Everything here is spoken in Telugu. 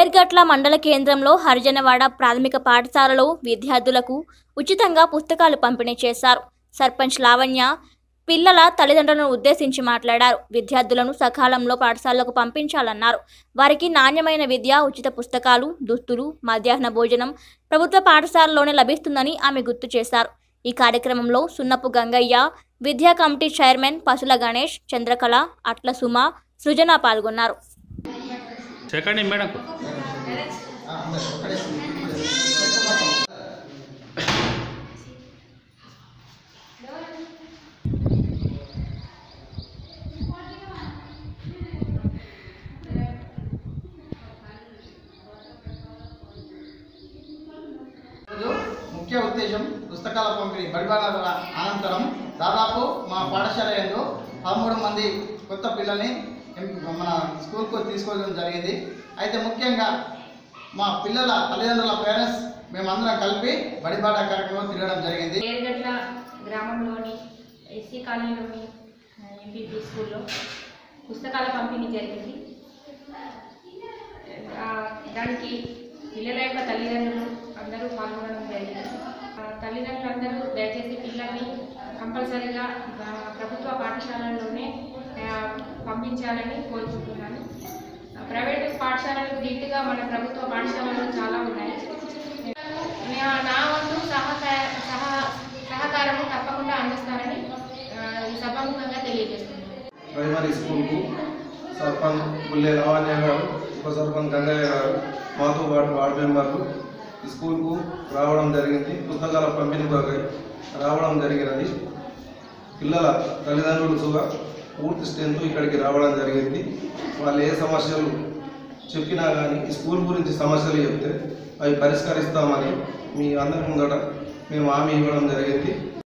ఏర్గట్ల మండల కేంద్రంలో హరిజనవాడ ప్రాథమిక పాఠశాలలో విద్యార్థులకు ఉచితంగా పుస్తకాలు పంపిణీ చేశారు సర్పంచ్ లావణ్య పిల్లల తల్లిదండ్రులను ఉద్దేశించి మాట్లాడారు విద్యార్థులను సకాలంలో పాఠశాలకు పంపించాలన్నారు వారికి నాణ్యమైన విద్య ఉచిత పుస్తకాలు దుస్తులు మధ్యాహ్న భోజనం ప్రభుత్వ పాఠశాలలోనే లభిస్తుందని ఆమె గుర్తు చేశారు ఈ కార్యక్రమంలో సున్నపు గంగయ్య విద్యా కమిటీ చైర్మన్ పసుల గణేష్ చంద్రకళ అట్ల సుమ సృజన పాల్గొన్నారు చెప్పండి మేడంకు ఈరోజు ముఖ్య ఉద్దేశం పుస్తకాల పంపిణీ బడిబాల అనంతరం దాదాపు మా పాఠశాల యందు పదమూడు మంది కొత్త పిల్లల్ని ఎం- మన స్కూల్కు తీసుకోవడం జరిగింది అయితే ముఖ్యంగా మా పిల్లల తల్లిదండ్రుల పేరెంట్స్ మేమందరం కలిపి బడిబాట కార్యక్రమం తిరగడం జరిగింది ఏర్గట్ల గ్రామంలోని ఎస్సీ కాలనీలోని ఎంపీపీ స్కూల్లో పుస్తకాల పంపిణీ జరిగింది ఆ, దానికి పిల్లల యొక్క తల్లిదండ్రులు అందరూ పాల్గొనడం జరిగింది ఆ, తల్లిదండ్రులందరూ దయచేసి పిల్లల్ని కంపల్సరీగా ఆ, ప్రభుత్వ పాఠశాలల్లోనే ఆ, పంపించాలని కోరుకుంటున్నాను ఆ, ప్రైవేటు పాఠశాలలకు దీటుగా మన ప్రభుత్వ పాఠశాలలు చాలా ఉన్నాయి నా- నా వంతు సహకార సహ సహకారము తప్పకుండా అందిస్తానని ఆ, ఈ సభాముఖంగా తెలియజేస్తున్నాను ప్రైమరీ స్కూల్కు సర్పంచ్ బుల్లె లావణ్య గారు ఉప సర్పంచ్ గంగయ్య గారు మాతో పాటు వార్డు మెంబర్లు ఈ స్కూల్కు రావడం జరిగింది పుస్తకాల పంపిణీ కొరకై రావడం జరిగినది పిల్లల తల్లిదండ్రులు కూడా పూర్తి స్ట్రెంత్ ఇక్కడికి రావడం జరిగింది వాళ్ళు ఏ సమస్యలు చెప్పినా కానీ ఈ స్కూల్ గురించి సమస్యలు చెప్తే అవి పరిష్కరిస్తామని మీ అందరి ముందట మేము హామీ ఇవ్వడం జరిగింది